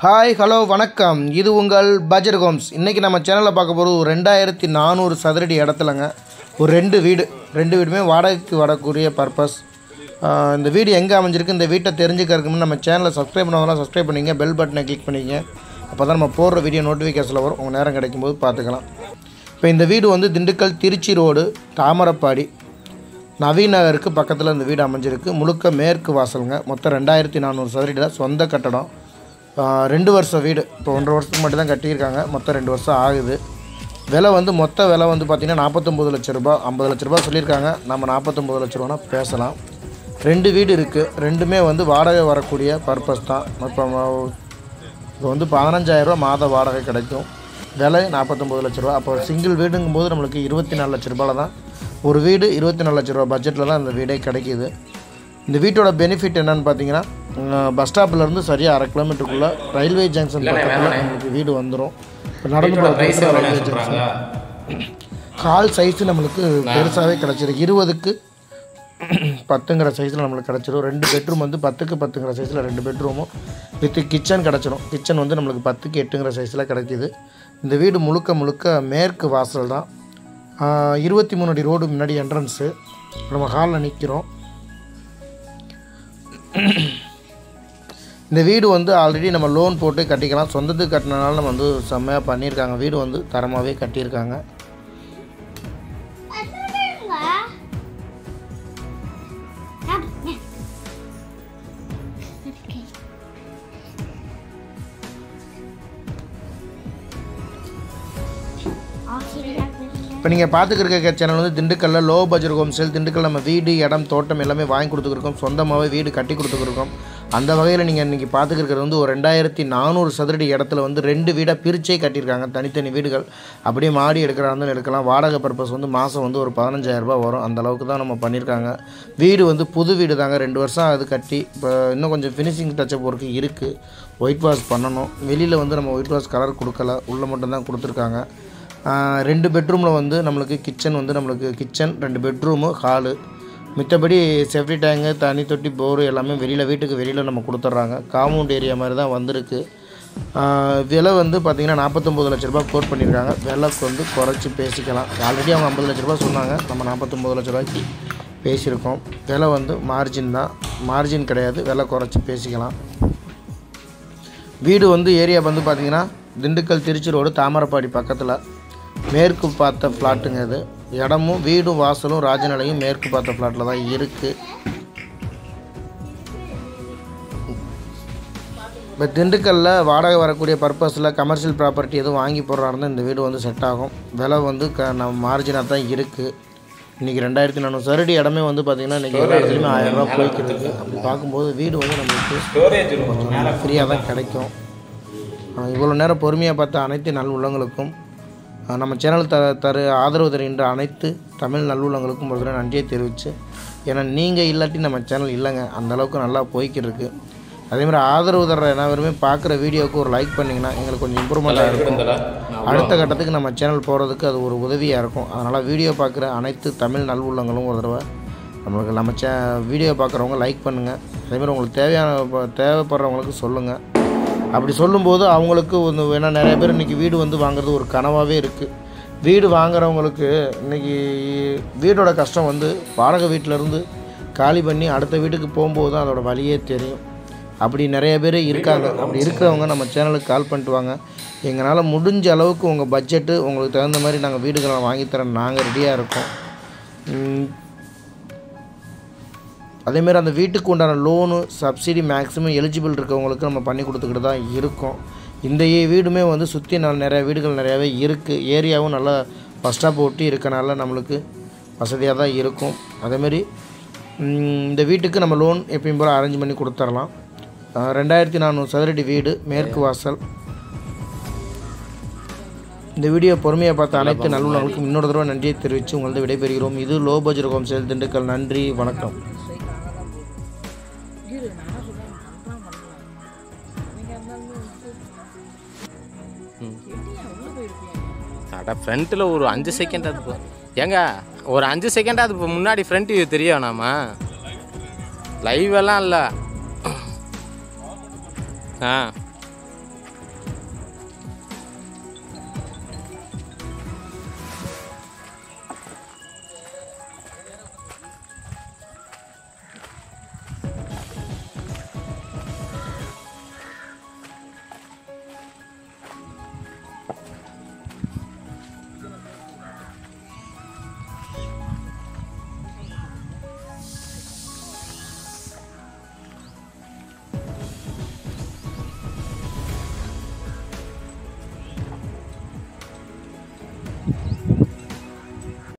hi hello வணக்கம் இது உங்கள் பஜர் ஹோம்ஸ் இன்றைக்கி நம்ம சேனலில் பார்க்க போகிறது ஒரு ரெண்டாயிரத்தி நானூறு சதுரடி இடத்துலங்க ஒரு ரெண்டு வீடு ரெண்டு வீடுமே வாடகைக்கு வரக்கூடிய பர்பஸ் இந்த வீடு எங்கே அமைஞ்சிருக்கு இந்த வீட்டை தெரிஞ்சுக்கிறதுக்கு முன்னாடி நம்ம சேனலை சப்ஸ்கிரைப் பண்ணவங்களாம் சப்ஸ்கிரைப் பண்ணிங்க பெல் பட்டனை கிளிக் பண்ணிங்க அப்போ தான் நம்ம போடுற வீடியோ நோட்டிஃபிகேஷனில் வரும் உங்கள் நேரம் கிடைக்கும்போது பார்த்துக்கலாம் இப்போ இந்த வீடு வந்து திண்டுக்கல் திருச்சி ரோடு தாமரப்பாடி நவீன் நகருக்கு பக்கத்தில் இந்த வீடு அமைஞ்சிருக்கு முழுக்க மேற்கு வாசலுங்க மொத்தம் ரெண்டாயிரத்தி நானூறு சதுரடியில் சொந்த கட்டடம் ஆஹ் ரெண்டு வருஷம் வீடு இப்போ ஒன்றரை வருஷத்துக்கு மட்டும் தான் கட்டியிருக்காங்க மொத்தம் ரெண்டு வருஷம் ஆகுது விலை வந்து மொத்த விலை வந்து பார்த்திங்கன்னா நாற்பத்தொம்பது லட்ச ரூபாய் ஐம்பது லட்ச ரூபாய் சொல்லியிருக்காங்க நம்ம நாற்பத்தொம்பது லட்ச ரூபானா பேசலாம் ரெண்டு வீடு இருக்குது ரெண்டுமே வந்து வாடகை வரக்கூடிய பர்பஸ் தான் இப்போ இது வந்து பதினஞ்சாயிரரூவா மாத வாடகை கிடைக்கும் விலை நாற்பத்தொம்பது லட்ச ரூபா அப்போ சிங்கிள் வீடுங்கும்போது நம்மளுக்கு இருபத்தி நாலு லட்ச ரூபாயில் தான் ஒரு வீடு இருபத்தி நாலு லட்ச ரூபா பட்ஜெட்டில் தான் இந்த வீடே கிடைக்கிது இந்த வீட்டோட பெனிஃபிட் என்னன்னு பார்த்தீங்கன்னா பஸ் ஸ்டாப்லேருந்து சரியாக அரை கிலோமீட்டருக்குள்ளே ரயில்வே ஜங்ஷன் பக்கத்தில் நம்மளுக்கு வீடு வந்துடும் இப்போ நடந்து போகிற தூரத்துல ரயில்வே ஜங்ஷன் கால் சைஸு நம்மளுக்கு பெருசாகவே கிடச்சிருக்கு இருபதுக்கு பத்துங்கிற சைஸில் நம்மளுக்கு கிடச்சிரும் ரெண்டு பெட்ரூம் வந்து பத்துக்கு பத்துங்கிற சைஸில் ரெண்டு பெட்ரூமும் வித் கிச்சன் கிடச்சிரும் கிச்சன் வந்து நம்மளுக்கு பத்துக்கு எட்டுங்கிற சைஸில் கிடைக்கிது இந்த வீடு முழுக்க முழுக்க மேற்கு வாசல் தான் இருபத்தி மூணு அடி ரோடு முன்னாடி என்ட்ரன்ஸு நம்ம ஹாலில் நிற்கிறோம் இந்த வீடு வந்து ஆல்ரெடி நம்ம லோன் போட்டு கட்டிக்கலாம் சொந்தத்துக்கு கட்டினனால நம்ம வந்து செம்மையாக பண்ணியிருக்காங்க வீடு வந்து தரமாகவே கட்டியிருக்காங்க இப்போ நீங்கள் பார்த்துக்கிருக்க சேனல் வந்து திண்டுக்கல்ல low budget home sale Dindigul நம்ம வீடு இடம் தோட்டம் எல்லாமே வாங்கி கொடுத்துருக்கோம் சொந்தமாகவே வீடு கட்டி கொடுத்துருக்கோம் அந்த வகையில் நீங்கள் இன்றைக்கி பார்த்துக்கிறது வந்து ஒரு ரெண்டாயிரத்தி நானூறு சதுரடி இடத்துல வந்து ரெண்டு வீடாக பிரிச்சே கட்டியிருக்காங்க தனித்தனி வீடுகள் அப்படியே மாடி எடுக்கிறா இருந்தாலும் எடுக்கலாம் வாடகை பர்பஸ் வந்து மாதம் வந்து ஒரு 15000 ரூபாய் வரும் அந்த அளவுக்கு தான் நம்ம பண்ணியிருக்காங்க வீடு வந்து புது வீடு தாங்க ரெண்டு வருஷம் அது கட்டி இப்போ இன்னும் கொஞ்சம் ஃபினிஷிங் டச்சப் ஒர்க்கு இருக்குது ஒயிட் வாஷ் பண்ணணும் வெளியில் வந்து நம்ம ஒயிட் வாஷ் கலர் கொடுக்கல உள்ளே மட்டும்தான் கொடுத்துருக்காங்க ஆஹ் ரெண்டு பெட்ரூமில் வந்து நம்மளுக்கு கிச்சன் வந்து நம்மளுக்கு கிச்சன் ரெண்டு பெட்ரூமு ஹாலு மித்தபடி சேஃப்டி டேங்கு தண்ணி தொட்டி போரு எல்லாமே வெளியில் வீட்டுக்கு வெளியில் நம்ம கொடுத்துட்றாங்க காம்பவுண்ட் ஏரியா மாதிரி தான் வந்திருக்கு ஆஹ் விலை வந்து பார்த்திங்கன்னா நாற்பத்தொம்பது லட்ச ரூபாய் கோட் பண்ணியிருக்காங்க விலைக்கு வந்து குறைச்சி பேசிக்கலாம் ஆல்ரெடி அவங்க ஐம்பது லட்ச ரூபாய் சொன்னாங்க நம்ம நாற்பத்தொம்பது லட்ச ரூபாய்க்கு பேசியிருக்கோம் விலை வந்து மார்ஜின் தான் மார்ஜின் கிடையாது விலை குறைச்சி பேசிக்கலாம் வீடு வந்து ஏரியா வந்து பார்த்திங்கன்னா திண்டுக்கல் திருச்சி ரோடு தாமரப்பாடி பக்கத்தில் மேற்கு பார்த்த ஃப்ளாட்டுங்க இது இடமும் வீடும் வாசலும் ராஜநிலையும் மேற்கு பார்த்த ஃப்ளாட்டில் தான் இருக்குது இப்போ திண்டுக்கல்லில் வாடகை வரக்கூடிய பர்பஸில் கமர்ஷியல் ப்ராப்பர்ட்டி எதுவும் வாங்கி போடுறாருந்தா இந்த வீடு வந்து செட் ஆகும் விலை வந்து க நம்ம மார்ஜினாக தான் இருக்குது இன்றைக்கி ரெண்டாயிரத்தி நானூறு சரடி இடமே வந்து பார்த்திங்கன்னா இன்றைக்கி எல்லா இடத்துலையுமே ஆயிரம் ரூபாய் போய்க்கிட்டு இருக்கு அப்படி பார்க்கும்போது வீடு வந்து நம்மளுக்கு கொஞ்சம் ஃப்ரீயாக தான் கிடைக்கும் ஆஹ் இவ்வளோ நேரம் பொறுமையாக பார்த்த அனைத்து நல் உள்ளங்களுக்கும் ஆஹ் நம்ம சேனல் த தரு ஆதரவு தருகின்ற அனைத்து தமிழ் நல்லுள்ளங்களுக்கும் ஒரு தடவை நன்றியை தெரிவித்து ஏன்னா நீங்கள் இல்லாட்டி நம்ம சேனல் இல்லைங்க அந்த அளவுக்கு நல்லா போய்க்கிட்டு இருக்கு அதே மாதிரி ஆதரவு தர்ற அனைவருமே பார்க்குற வீடியோவுக்கு ஒரு லைக் பண்ணிங்கன்னா எங்களுக்கு கொஞ்சம் இம்ப்ரூவ்மெண்ட்டாக இருக்கும் அடுத்த கட்டத்துக்கு நம்ம சேனல் போகிறதுக்கு அது ஒரு உதவியாக இருக்கும் அதனால் வீடியோ பார்க்குற அனைத்து தமிழ் நல்லுள்ளங்களும் ஒரு தடவை நம்மளுக்கு நம்ம சே வீடியோ பார்க்குறவங்க லைக் பண்ணுங்கள் அதேமாதிரி உங்களுக்கு தேவையான ப- தேவைப்படுறவங்களுக்கு சொல்லுங்கள் அப்படி சொல்லும்போது அவங்களுக்கு வந்து ஏன்னா நிறைய பேர் இன்றைக்கி வீடு வந்து வாங்குறது ஒரு கனவாகவே இருக்குது வீடு வாங்குறவங்களுக்கு இன்றைக்கி வீடோட கஷ்டம் வந்து வாடகை வீட்டிலேருந்து காலி பண்ணி அடுத்த வீட்டுக்கு போகும்போது தான் அதோட வழியே தெரியும் அப்படி நிறைய பேர் இருக்காங்க அப்படி இருக்கிறவங்க நம்ம சேனலுக்கு கால் பண்ணிட்டு வாங்க எங்களால் முடிஞ்ச அளவுக்கு உங்கள் பட்ஜெட்டு உங்களுக்கு தகுந்த மாதிரி நாங்கள் வீடுகளை வாங்கித்தரோம் நாங்கள் ரெடியாக இருக்கோம் உம், அதேமாரி அந்த வீட்டுக்கு உண்டான லோனு சப்சிடி மேக்ஸிமம் எலிஜிபிள் இருக்கவங்களுக்கு நம்ம பண்ணி கொடுத்துக்கிட்டு தான் இருக்கோம் இந்த ஏ- வீடுமே வந்து சுற்றி நல்ல நிறைய வீடுகள் நிறையாவே இருக்குது ஏரியாவும் நல்லா பஸ் ஸ்டாப் ஒட்டி இருக்கனால நம்மளுக்கு வசதியாக தான் இருக்கும் அதேமாரி ம், இந்த வீட்டுக்கு நம்ம லோன் எப்பயும் போல் அரேஞ்ச் பண்ணி கொடுத்துர்லாம் அஹ், ரெண்டாயிரத்தி நானூறு சதுரடி வீடு மேற்கு வாசல் இந்த வீடியோ பொறுமையாக பார்த்த அனைத்து நல்லுள்ளவங்களுக்கும் இன்னொரு தடவை நன்றியை தெரிவித்து உங்களது விடைபெறுகிறோம் இது low budget home sale Dindigul நன்றி வணக்கம் அட ஃப்ரண்ட்டில் ஒரு அஞ்சு செகண்ட் அது போ- ஏங்க ஒரு அஞ்சு செகண்ட் அது இப்போ முன்னாடி ஃப்ரண்ட் வியூ தெரியும் நாம லைவ் எல்லாம் இல்லை ஆ